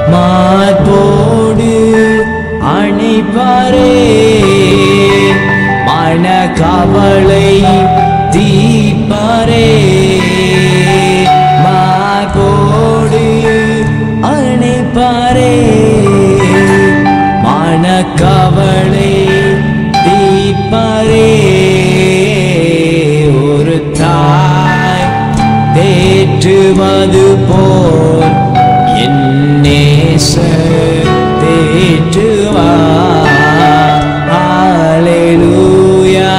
மார்போடு அணைப்பாரே மனக்கவலை தீப்பாரே மார்போடு அணைப்பாரே மனக்கவலை தீப்பாரே ஒரு தாய் தேற்றுவது போல் என் நேசர் தேற்றுவார் ஹalleluya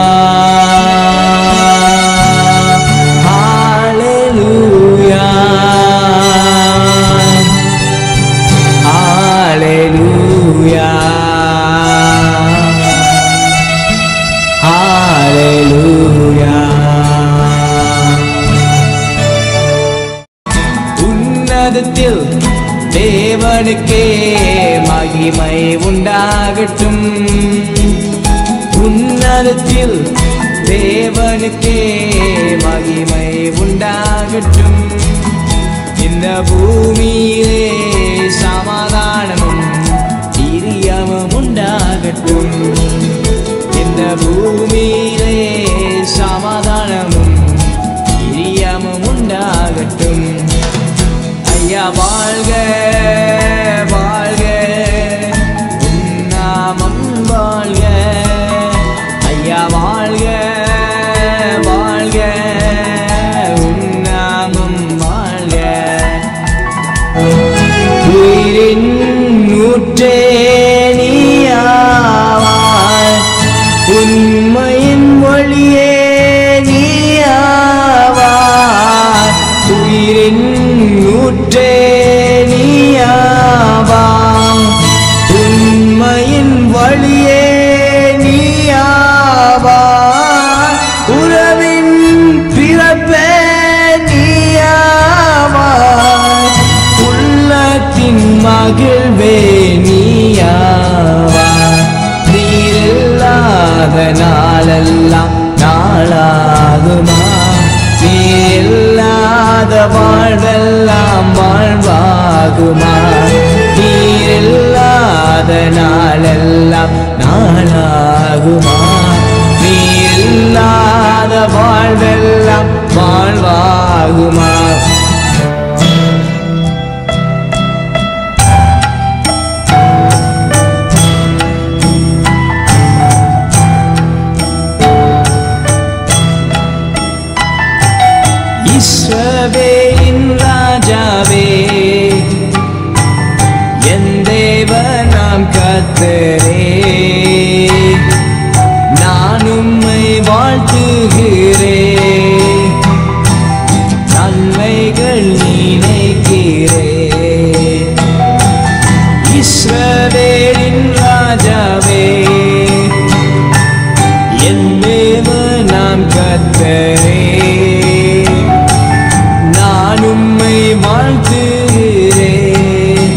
ஹalleluya ஹalleluya ஹalleluya உன்னதத்தில் தேவனுக்கே மகிமை உண்டாகட்டும் உன்னதத்தில் தேவனுக்கே மகிமை உண்டாகட்டும் இந்த பூமியிலே சமாதானமும் பிரியமும் உண்டாகட்டும் இந்த பூமியிலே சமாதானமும் பிரியமும் உண்டாகட்டும் ஐயா வாழ்க வாழ்க உன்னாமம் வாழ்க ஐயா வாழ்க வாழ்க உன்னாமம் வாழ்க உயிரின் நூற்றே நீயாவாய் உண்மையின் மொழியே நீயாவாய் உயிரின் நூற்றே நீயாவாய் உண்மையின் வழியே நீயாவாய் உறவின் பிறப்பே நீயாவாய் உள்ளத்தின் மகிழ்வே நீயாவாய் நீரில்லாத நாளெல்லாம் நாளாகுமா நீரில்லாத வாழ்வெல்லாம் வாழ்வாகுமா நீரில்லாத நாளெல்லாம் நாளாகுமா நீரில்லாத வாழ்வெல்லாம் வாழ்வாகுமா இஸ்ரவேலின் ராஜாவே என் தேவனாம் கத்தரே நான் உம்மை வாழ்த்துகிறேன் நன்மைகள் நினைக்கிறேன் இஸ்ரவேலின் ராஜாவே என் தேவனாம் கத்தரே நான் உம்மை வாழ்த்துகிறேன்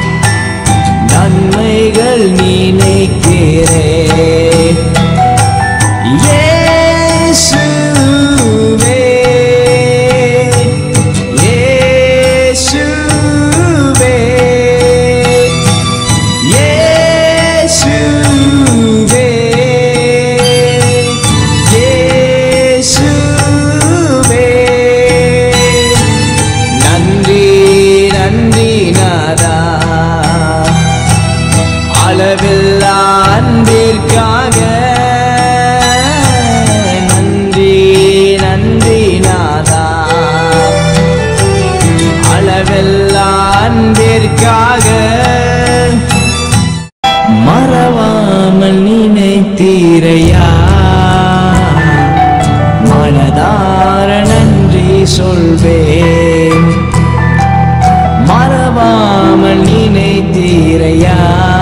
நன்மைகள் நினைக்கிறேன் இயேசுவே இயேசுவே இயேசுவே இயேசுவே நன்றி நன்றி நாதா அளவில்லா அன்பிற்காக நன்றி நன்றி நாதா அளவில்லா அன்பிற்காக மறவாமல் நினைத்தீரையா மனதார நன்றி சொல்வேன் மறவாமல் நினைத்தீரையா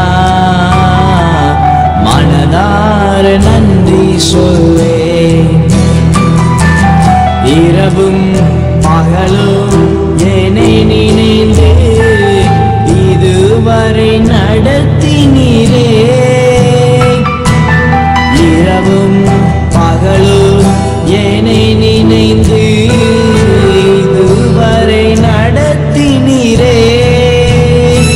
மனதார நன்றி சொல்வேன் இரவும் பகலும் என்னை நினைந்து இதுவரை நடத்தினீரே இரவும் பகலும் என்னை நினைந்து இதுவரை நடத்தினீரே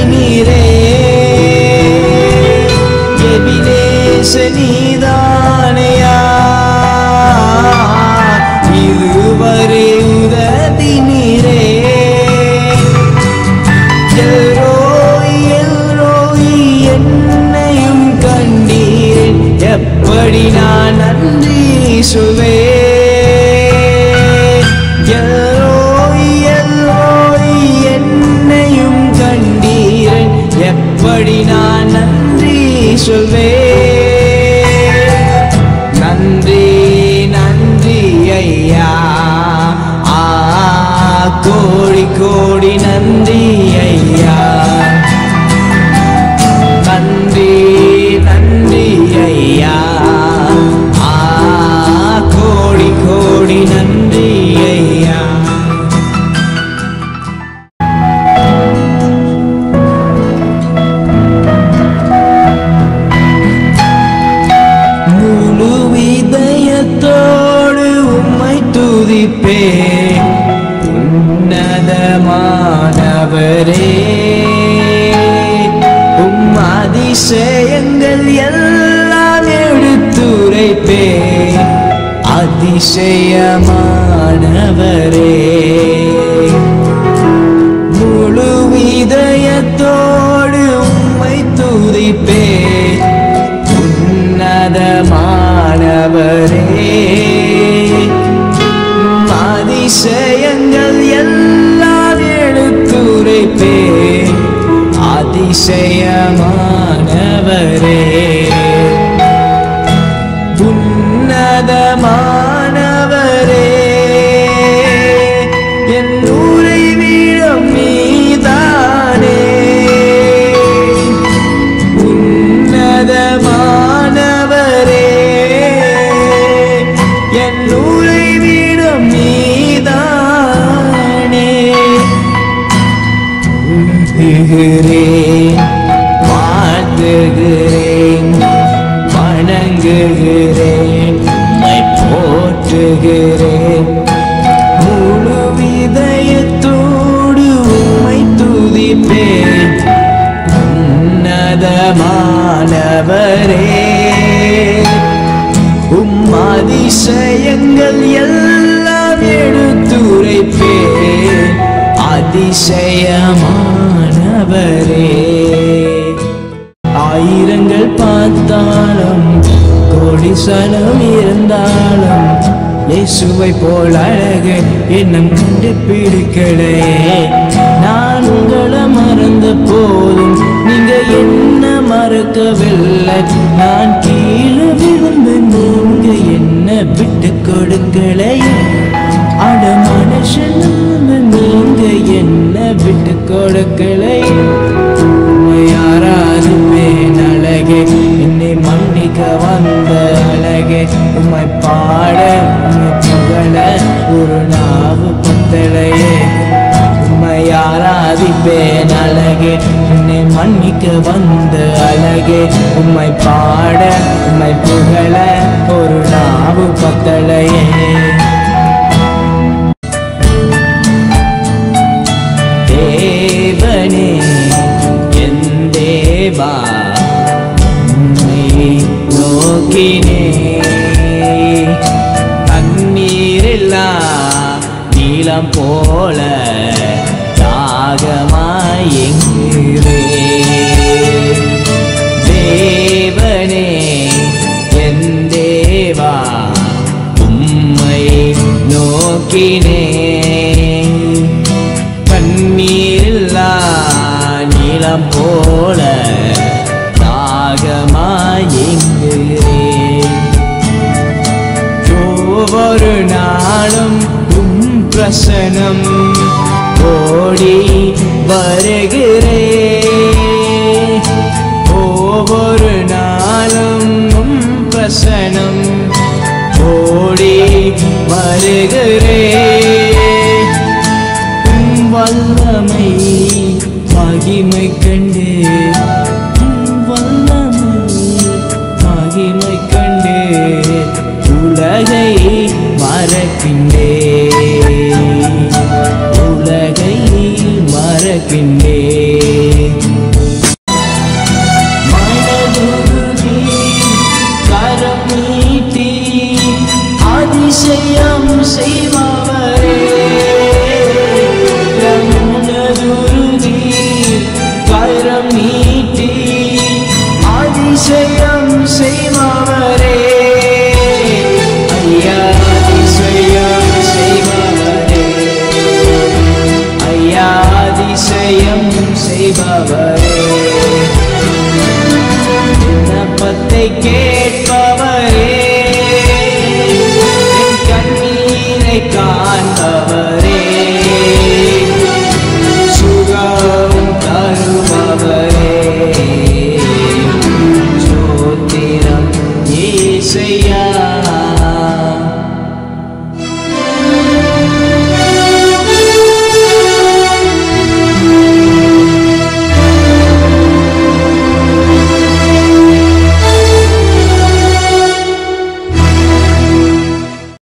நடத்தினீரே எபினேச நீதானையா இதுவரை உதவினீரே எல்ரோய் எல்ரோய் என்னையும் கண்டீர் எப்படி நான் நன்றி சொல்வேன் எல்ரோய் எல்ரோய் என்னையும் கண்டீர் எப்படி நான் நன்றி சொல்வேன் நன்றி நன்றி ஐயா ஆ கோடி கோடி நன்றி ஐயா நன்றி நன்றி ஐயா ஆ கோடி கோடி நன்றி ஐயா முழு இதயத்தோடு உம்மை துதிப்பேன் உன்னதமானவரே உம் அதிசயங்கள் எல்லாம் எடுத்துரைப்பேன் அதிசயமானவரே முழு இதயத்தோடு உம்மை துதிப்பேன் உன்னதமானவரே உம் அதிசயங்கள் எல்லாம் எடுத்துரைப்பே அதிசயமானவரே உன்னதமானவரே என் உறைவிடம் நீதானே உன்னதமானவரே என் உறைவிடம் நீதானே உந்துகிறேன் வாழ்த்துகிறேன் வணங்குகிறேன் உம்மை போற்றுகிறேன் முழு இதயத்தோடு உம்மை துதிப்பேன் உன்னதமானவரே உம் அதிசயங்கள் எல்லாம் எடுத்துரைப்பே அதிசயமானவரே ஆயிரங்கள் பார்த்தாலும் கோடி சனம் இருந்தாலும் இயேசுவை போல் அழகு என்னும் கண்டுபிடிக்கலே நான் உங்களை மறந்த போதும் நீங்க என்ன மறக்கவில்லை நான் கீழே விழுந்து நீங்க என்ன விட்டு கொடுக்கலை அட மனுஷன் நீங்க என்ன விட்டு கொடுக்கலை யாராதுப்பேன் அழகே என்னை மன்னிக்க வந்த அழகே உம்மை பாட உம்மை புகழ ஒரு நாவு பத்தலையே உம்மை யாராதிப்பேன் அழகே என்னை மன்னிக்க வந்த அழகே உம்மை பாட உம்மை புகழ ஒரு நாவு பத்தலையே தேவனே என் தேவா உம்மை நோக்கினே தண்ணீரில்லா நீளம் போல தாகமாய் எங்குகிறே தேவனே என் தேவா உம்மை நோக்கினே பன்னீரில்லா நீளம் போல தாகமாயெங்குகிறேன் ஒவ்வொரு நாளும் உம் பிரசனம் ஓடி வருகிறே ஒவ்வொரு நாளும் உம் பிரசனம் ஓடி வருகிறே உம் வல்லமை மகிமை கண்டு உம் வல்லமை மகிமை கண்டு உலகை மறக்கின்றே உலகை மறக்கின்றே செய்பவர்